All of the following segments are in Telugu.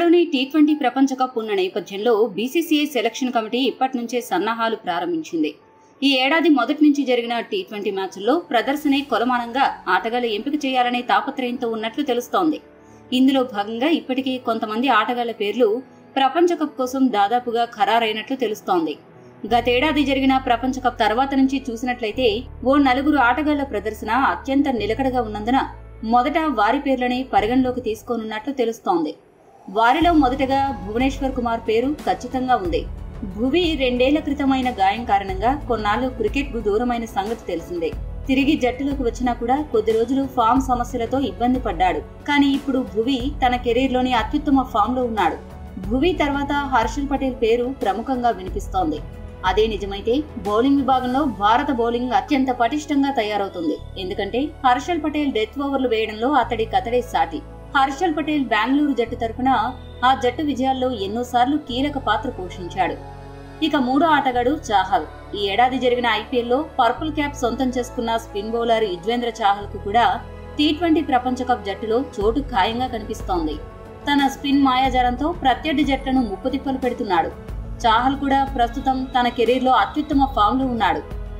త్వరలోనే టీ ట్వంటీ ప్రపంచ కప్ ఉన్న నేపథ్యంలో బీసీసీఐ సెలక్షన్ కమిటీ ఇప్పటి నుంచే సన్నాహాలు ప్రారంభించింది ఈ ఏడాది మొదటి నుంచి జరిగిన టీ ట్వంటీ మ్యాచ్ల్లో ప్రదర్శనే కొలమానంగా ఆటగాళ్ల ఎంపిక చేయాలనే తాపత్రయంతో ఉన్నట్లు తెలుస్తోంది ఇందులో భాగంగా ఇప్పటికే కొంతమంది ఆటగాళ్ల పేర్లు ప్రపంచ కప్ కోసం దాదాపుగా ఖరారైనట్లు తెలుస్తోంది గతేడాది జరిగిన ప్రపంచ కప్ తర్వాత నుంచి చూసినట్లయితే ఓ నలుగురు ఆటగాళ్ల ప్రదర్శన అత్యంత నిలకడగా ఉన్నందున మొదట వారి పేర్లని పరిగణలోకి తీసుకోనున్నట్లు తెలుస్తోంది వారిలో మొదటగా భువనేశ్వర్ కుమార్ పేరు ఖచ్చితంగా ఉంది భువి రెండేళ్ల క్రితమైన గాయం కారణంగా కొన్నాళ్లు క్రికెట్ కు దూరమైన సంగతి తెలిసిందే తిరిగి జట్టులోకి వచ్చినా కూడా కొద్ది రోజులు ఫామ్ సమస్యలతో ఇబ్బంది పడ్డాడు కానీ ఇప్పుడు భువి తన కెరీర్ లోని అత్యుత్తమ ఫామ్ లో ఉన్నాడు భువి తర్వాత హర్షల్ పటేల్ పేరు ప్రముఖంగా వినిపిస్తోంది అదే నిజమైతే బౌలింగ్ విభాగంలో భారత బౌలింగ్ అత్యంత పటిష్టంగా తయారవుతుంది ఎందుకంటే హర్షల్ పటేల్ డెత్ ఓవర్లు వేయడంలో అతడి కతడే సాటి హర్షల్ పటేల్ బెంగళూరు జట్టు తరపున ఆ జట్టు విజయాల్లో ఎన్నోసార్లు కీలక పాత్ర పోషించాడు ఇక మూడో ఆటగాడు చాహల్ ఈ ఏడాది జరిగిన ఐపీఎల్లో పర్పుల్ క్యాప్ సొంతం చేసుకున్న స్పిన్ బౌలర్ యుజ్వేంద్ర చాహల్ కు కూడా టీ ట్వంటీ ప్రపంచ కప్ జట్టులో చోటు ఖాయంగా కనిపిస్తోంది తన స్పిన్ మాయాజాలంతో ప్రత్యర్థి జట్లను ముప్పుతిప్పలు పెడుతున్నాడు చాహల్ కూడా ప్రస్తుతం తన కెరీర్లో అత్యుత్తమ ఫామ్ లో ఉన్నాడు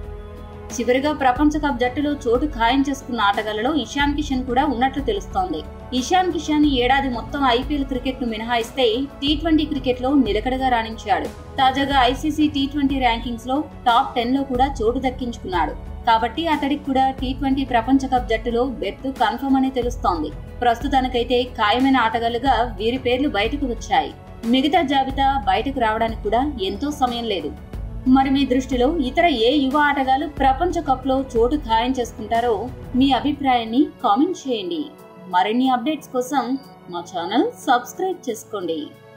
చివరిగా ప్రపంచ కప్ జట్టులో చోటు ఖాయం చేసుకున్న ఆటగాళ్లలో ఇషాన్ కిషన్ కూడా ఉన్నట్లు తెలుస్తోంది ఇషాన్ కిషన్ ఈ ఏడాది మొత్తం ఐపీఎల్ క్రికెట్ ను మినహాయిస్తే టీ ట్వంటీ క్రికెట్ లో నిలకడగా రాణించాడు తాజాగా ఐసీసీ టీ ట్వంటీ ర్యాంకింగ్స్ లో టాప్ టెన్ లో కూడా చోటు దక్కించుకున్నాడు కాబట్టి అతడికి కూడా టీ ట్వంటీ ప్రపంచ కప్ జట్టులో బెర్త్ కన్ఫర్మ్ అని తెలుస్తోంది ప్రస్తుతానికైతే ఖాయమైన ఆటగాళ్లుగా వీరి పేర్లు బయటకు వచ్చాయి మిగతా జాబితా బయటకు రావడానికి కూడా ఎంతో సమయం లేదు మరి మీ దృష్టిలో ఇతర ఏ యువ ఆటగాళ్లు ప్రపంచ కప్ లో చోటు ఖాయం చేసుకుంటారో మీ అభిప్రాయాన్ని కామెంట్ చేయండి మరిన్ని అప్డేట్స్ కోసం మా ఛానల్ సబ్స్క్రైబ్ చేసుకోండి